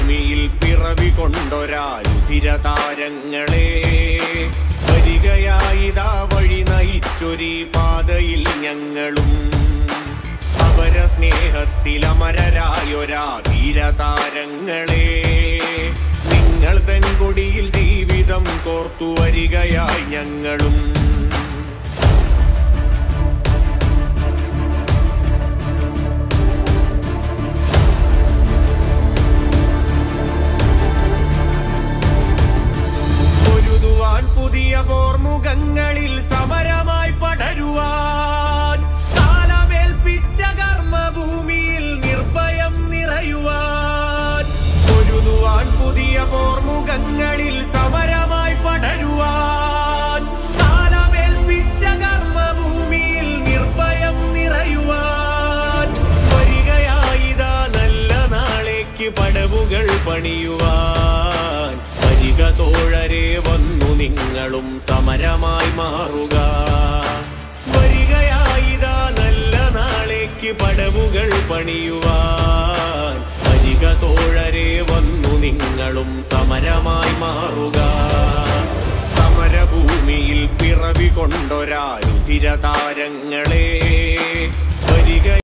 സമരഭൂമിയിൽ പിറവി കൊണ്ടൊരാ രുധിരതാരങ്ങളെ വരികയായിതാ വഴി നയിച്ചൊരീ പാതയിൽ ഞങ്ങളും അവര സ്നേഹത്തിലമരരായൊരാ ധീരതാരങ്ങളെ നിങ്ങൾ തൻ കൊടിയിൽ ജീവിതം കോർത്തു വരികയായി ഞങ്ങളും പൊരുതുവാൻ പുതിയ പോർമുഖങ്ങളിൽ സമരമായി പടരുവാൻ കാലമേൽപ്പിച്ച കർമ്മഭൂമിയിൽ നിർഭയം നിറയുവാൻ പൊരുതുവാൻ പുതിയ പോർമുഖങ്ങളിൽ സമരമായി പടരുവാൻ കാലമേൽപ്പിച്ച കർമ്മഭൂമിയിൽ നിർഭയം നിറയുവാൻ വരികയായിതാ നല്ല നാളേക്ക് പടവുകൾ പണിയുവാൻ വരിക തോഴരെ വന്നു നിങ്ങളും സമരമായി മാറുക വരികയായിതാ നല്ല നാളേക്ക് പടവുകൾ പണിയുവാൻ വരിക തോഴരെ വന്നു നിങ്ങളും സമരമായി മാറുക സമരഭൂമിയിൽ പിറവി കൊണ്ടൊരാ രുധിരതാരങ്ങളെ വരിക